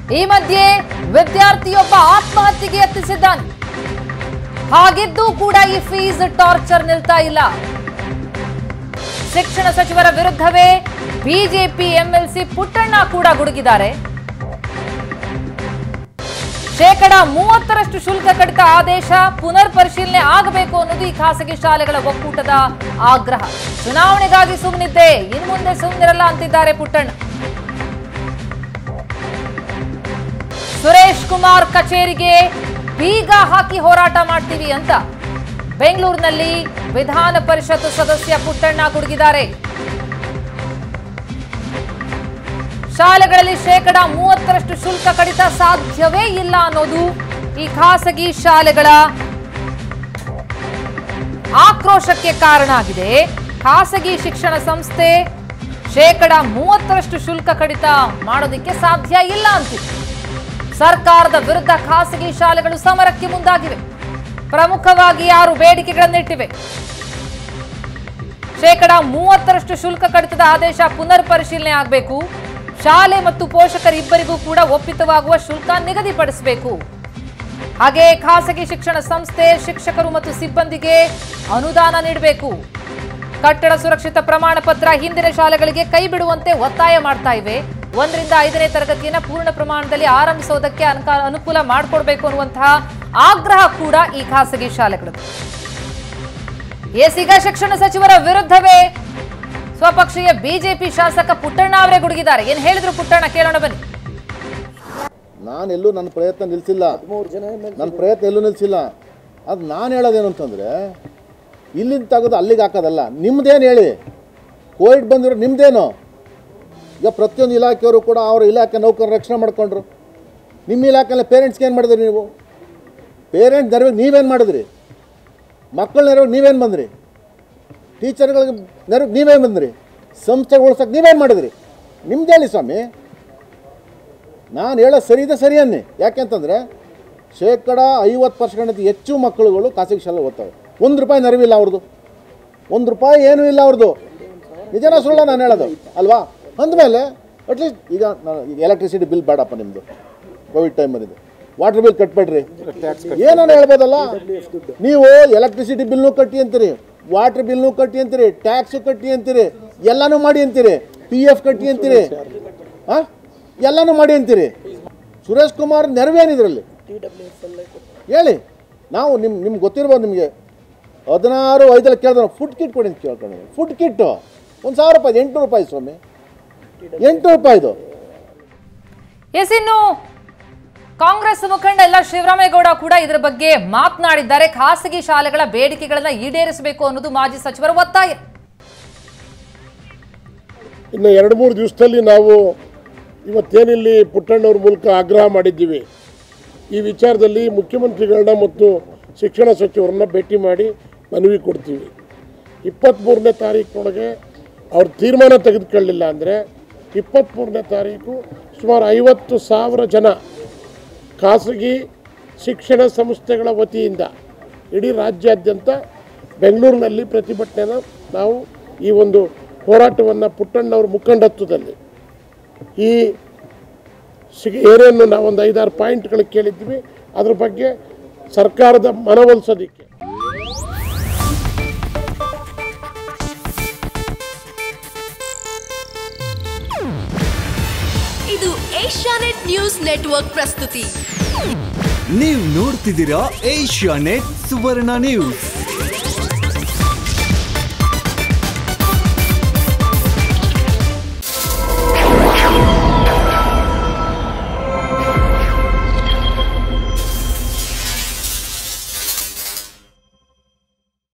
ಈ ಮಧ್ಯೆ ವಿದ್ಯಾರ್ಥಿಯೊಬ್ಬ ಆತ್ಮಹತ್ಯೆಗೆ ಯತ್ನಿಸಿದ್ದಾನೆ ಹಾಗಿದ್ದೂ ಕೂಡ ಈ ಫೀಸ್ ಟಾರ್ಚರ್ ನಿಲ್ತಾ ಇಲ್ಲ ಶಿಕ್ಷಣ ಸಚಿವರ ವಿರುದ್ಧವೇ ಬಿಜೆಪಿ ಎಂಎಲ್ಸಿ ಪುಟ್ಟಣ್ಣ ಕೂಡ ಗುಡುಗಿದ್ದಾರೆ ಶೇಕಡ ಮೂವತ್ತರಷ್ಟು ಶುಲ್ಕ ಕಡಿತ ಆದೇಶ ಪುನರ್ ಪರಿಶೀಲನೆ ಆಗಬೇಕು ಅನ್ನೋದು ಈ ಖಾಸಗಿ ಶಾಲೆಗಳ ಒಕ್ಕೂಟದ ಆಗ್ರಹ ಚುನಾವಣೆಗಾಗಿ ಸುಮ್ಮನಿದ್ದೆ ಇನ್ನು ಮುಂದೆ ಸುಮ್ಮನಿರಲ್ಲ ಅಂತಿದ್ದಾರೆ ಪುಟ್ಟಣ್ಣ ಸುರೇಶ್ ಕುಮಾರ್ ಕಚೇರಿಗೆ ಬೀಗ ಹಾಕಿ ಹೋರಾಟ ಮಾಡ್ತೀವಿ ಅಂತ ಬೆಂಗಳೂರಿನಲ್ಲಿ ವಿಧಾನ ಪರಿಷತ್ ಸದಸ್ಯ ಪುಟ್ಟಣ್ಣ ಗುಡುಗಿದ್ದಾರೆ ಶಾಲೆಗಳಲ್ಲಿ ಶೇಕಡ ಮೂವತ್ತರಷ್ಟು ಶುಲ್ಕ ಕಡಿತ ಸಾಧ್ಯವೇ ಇಲ್ಲ ಅನ್ನೋದು ಈ ಖಾಸಗಿ ಶಾಲೆಗಳ ಆಕ್ರೋಶಕ್ಕೆ ಕಾರಣ ಆಗಿದೆ ಖಾಸಗಿ ಶಿಕ್ಷಣ ಸಂಸ್ಥೆ ಶೇಕಡ ಮೂವತ್ತರಷ್ಟು ಶುಲ್ಕ ಕಡಿತ ಮಾಡೋದಕ್ಕೆ ಸಾಧ್ಯ ಇಲ್ಲ ಅಂತಿದೆ ಸರ್ಕಾರದ ವಿರುದ್ಧ ಖಾಸಗಿ ಶಾಲೆಗಳು ಸಮರಕ್ಕೆ ಮುಂದಾಗಿವೆ ಪ್ರಮುಖವಾಗಿ ಆರು ಬೇಡಿಕೆಗಳನ್ನಿಟ್ಟಿವೆ ಶೇಕಡ ಮೂವತ್ತರಷ್ಟು ಶುಲ್ಕ ಕಡಿತದ ಆದೇಶ ಪುನರ್ ಪರಿಶೀಲನೆ ಆಗಬೇಕು ಶಾಲೆ ಮತ್ತು ಪೋಷಕರಿಬ್ಬರಿಗೂ ಕೂಡ ಒಪ್ಪಿತವಾಗುವ ಶುಲ್ಕ ನಿಗದಿಪಡಿಸಬೇಕು ಹಾಗೆ ಖಾಸಗಿ ಶಿಕ್ಷಣ ಸಂಸ್ಥೆ ಶಿಕ್ಷಕರು ಮತ್ತು ಸಿಬ್ಬಂದಿಗೆ ಅನುದಾನ ನೀಡಬೇಕು ಕಟ್ಟಡ ಸುರಕ್ಷಿತ ಪ್ರಮಾಣ ಪತ್ರ ಹಿಂದಿನ ಶಾಲೆಗಳಿಗೆ ಕೈ ಬಿಡುವಂತೆ ಒತ್ತಾಯ ಮಾಡ್ತಾ ಇವೆ ಒಂದರಿಂದ ಐದನೇ ತರಗತಿಯನ್ನ ಪೂರ್ಣ ಪ್ರಮಾಣದಲ್ಲಿ ಆರಂಭಿಸೋದಕ್ಕೆ ಅನುಕ- ಅನುಕೂಲ ಮಾಡಿಕೊಡ್ಬೇಕು ಅನ್ನುವಂತಹ ಆಗ್ರಹ ಕೂಡ ಈ ಖಾಸಗಿ ಶಾಲೆಗಳದ್ದು ಎಸ್ ಈಗ ಶಿಕ್ಷಣ ಸಚಿವರ ವಿರುದ್ಧವೇ ಸ್ವಪಕ್ಷೀಯ ಬಿಜೆಪಿ ಶಾಸಕ ಪುಟ್ಟಣ್ಣ ಅವರೇ ಗುಡುಗಿದ್ದಾರೆ ಏನ್ ಹೇಳಿದ್ರು ಪುಟ್ಟಣ್ಣ ಕೇಳೋಣ ಬನ್ನಿ ನಾನೆಲ್ಲೂ ನನ್ನ ಪ್ರಯತ್ನ ನಿಲ್ಲಿಸಿಲ್ಲ ನನ್ನ ಪ್ರಯತ್ನ ಎಲ್ಲೂ ನಿಲ್ಲಿಸಿಲ್ಲ ಅದು ನಾನು ಹೇಳೋದೇನು ಅಂತಂದರೆ ಇಲ್ಲಿಂದ ತೆಗೆದು ಅಲ್ಲಿಗೆ ಹಾಕೋದಲ್ಲ ನಿಮ್ಮದೇನು ಹೇಳಿ ಕೋವಿಡ್ ಬಂದಿರೋ ನಿಮ್ಮದೇನು ಈಗ ಪ್ರತಿಯೊಂದು ಇಲಾಖೆಯವರು ಕೂಡ ಅವರ ಇಲಾಖೆ ನೌಕರರ ರಕ್ಷಣೆ ಮಾಡ್ಕೊಂಡ್ರು ನಿಮ್ಮ ಇಲಾಖೆಯಲ್ಲಿ ಪೇರೆಂಟ್ಸ್ಗೆ ಏನು ಮಾಡಿದ್ರಿ ನೀವು ಪೇರೆಂಟ್ಸ್ ನೆರವಿಗೆ ನೀವೇನು ಮಾಡಿದ್ರಿ ಮಕ್ಕಳ ನೆರವಿಗೆ ನೀವೇನು ಬಂದ್ರಿ ಟೀಚರ್ಗಳಿಗೆ ನೆರವಿಗೆ ನೀವೇನು ಬಂದ್ರಿ ಸಂಸ್ಥೆ ಉಳ್ಸೋಕೆ ನೀವೇನು ಮಾಡಿದ್ರಿ ನಿಮ್ದು ಹೇಳಿ ಸ್ವಾಮಿ ನಾನು ಹೇಳೋ ಸರಿ ಇದೆ ಸರಿ ಅನ್ನಿ ಯಾಕೆಂತಂದರೆ ಶೇಕಡ ಐವತ್ತು ಪರ್ಸೆಂಟ್ ಹೆಚ್ಚು ಮಕ್ಕಳುಗಳು ಖಾಸಗಿ ಶಾಲೆ ಓದ್ತವೆ ಒಂದು ರೂಪಾಯಿ ನೆರವಿಲ್ಲ ಅವ್ರದ್ದು ಒಂದು ರೂಪಾಯಿ ಏನೂ ಇಲ್ಲ ಅವ್ರದ್ದು ನಿಜನ ಸುಳ್ಳ ನಾನು ಹೇಳೋದು ಅಲ್ವಾ ಅಂದಮೇಲೆ ಅಟ್ಲೀಸ್ಟ್ ಈಗ ನಾನು ಈಗ ಎಲೆಕ್ಟ್ರಿಸಿಟಿ ಬಿಲ್ ಬೇಡಪ್ಪ ನಿಮ್ಮದು ಕೋವಿಡ್ ಟೈಮ್ ಬಂದಿದೆ ವಾಟರ್ ಬಿಲ್ ಕಟ್ಬೇಡ್ರಿ ಏನನ್ನ ಹೇಳ್ಬೋದಲ್ಲ ನೀವು ಎಲೆಕ್ಟ್ರಿಸಿಟಿ ಬಿಲ್ನು ಕಟ್ಟಿ ಅಂತೀರಿ ವಾಟರ್ ಬಿಲ್ನು ಕಟ್ಟಿ ಅಂತೀರಿ ಟ್ಯಾಕ್ಸ್ ಕಟ್ಟಿ ಅಂತೀರಿ ಎಲ್ಲನೂ ಮಾಡಿ ಅಂತೀರಿ ಪಿ ಎಫ್ ಕಟ್ಟಿ ಅಂತೀರಿ ಹಾಂ ಎಲ್ಲನೂ ಮಾಡಿ ಅಂತೀರಿ ಸುರೇಶ್ ಕುಮಾರ್ ನೆರವೇನಿದ್ರಲ್ಲಿ ಹೇಳಿ ನಾವು ನಿಮ್ಮ ನಿಮ್ಗೆ ಗೊತ್ತಿರ್ಬೋದು ನಿಮಗೆ ಹದಿನಾರು ಐದಲ್ಲಿ ಕೇಳಿದ್ರೆ ಫುಡ್ ಕಿಟ್ ಕೊಡಿ ಅಂತ ಕೇಳ್ಕೊಂಡು ಫುಡ್ ಕಿಟ್ಟು ಒಂದು ಸಾವಿರ ರೂಪಾಯಿ ಎಂಟು ರೂಪಾಯಿ ಸ್ವಾಮಿ ಎಂಟು ರೂಪಾಯಿದು ಎಸ್ ಇನ್ನು ಕಾಂಗ್ರೆಸ್ ಮುಖಂಡ ಎಲ್ಲ ಶಿವರಾಮೇಗೌಡ ಕೂಡ ಇದರ ಬಗ್ಗೆ ಮಾತನಾಡಿದ್ದಾರೆ ಖಾಸಗಿ ಶಾಲೆಗಳ ಬೇಡಿಕೆಗಳನ್ನ ಈಡೇರಿಸಬೇಕು ಅನ್ನೋದು ಮಾಜಿ ಸಚಿವರ ಒತ್ತಾಯ ಇನ್ನು ಎರಡು ಮೂರು ದಿವಸದಲ್ಲಿ ನಾವು ಇವತ್ತೇನಿಲ್ಲಿ ಪುಟ್ಟಣ್ಣವ್ರ ಮೂಲಕ ಆಗ್ರಹ ಮಾಡಿದ್ದೀವಿ ಈ ವಿಚಾರದಲ್ಲಿ ಮುಖ್ಯಮಂತ್ರಿಗಳನ್ನ ಮತ್ತು ಶಿಕ್ಷಣ ಸಚಿವರನ್ನ ಭೇಟಿ ಮಾಡಿ ಮನವಿ ಕೊಡ್ತೀವಿ ಇಪ್ಪತ್ತ್ಮೂರನೇ ತಾರೀಕಿನೊಳಗೆ ಅವ್ರು ತೀರ್ಮಾನ ತೆಗೆದುಕೊಳ್ಳಿಲ್ಲ ಅಂದರೆ ಇಪ್ಪತ್ತ್ಮೂರನೇ ತಾರೀಕು ಸುಮಾರು ಐವತ್ತು ಸಾವಿರ ಜನ ಖಾಸಗಿ ಶಿಕ್ಷಣ ಸಂಸ್ಥೆಗಳ ವತಿಯಿಂದ ಇಡೀ ರಾಜ್ಯಾದ್ಯಂತ ಬೆಂಗಳೂರಿನಲ್ಲಿ ಪ್ರತಿಭಟನೆನ ನಾವು ಈ ಒಂದು ಹೋರಾಟವನ್ನು ಪುಟ್ಟಣ್ಣವ್ರ ಮುಖಂಡತ್ವದಲ್ಲಿ ಈ ಸಿಗ ಏರಿಯನ್ನು ನಾವು ಒಂದು ಐದಾರು ಪಾಯಿಂಟ್ಗಳು ಕೇಳಿದ್ವಿ ಅದ್ರ ಬಗ್ಗೆ ಸರ್ಕಾರದ ಮನವೊಲಿಸೋದಕ್ಕೆ ಇದು ಏಷ್ಯಾನೆಟ್ ನ್ಯೂಸ್ ನೆಟ್ವರ್ಕ್ ಪ್ರಸ್ತುತಿ ನೀವು ನೋಡ್ತಿದ್ದೀರಾ ಏಷ್ಯಾ ನೆಟ್ ಸುವರ್ಣ ನ್ಯೂಸ್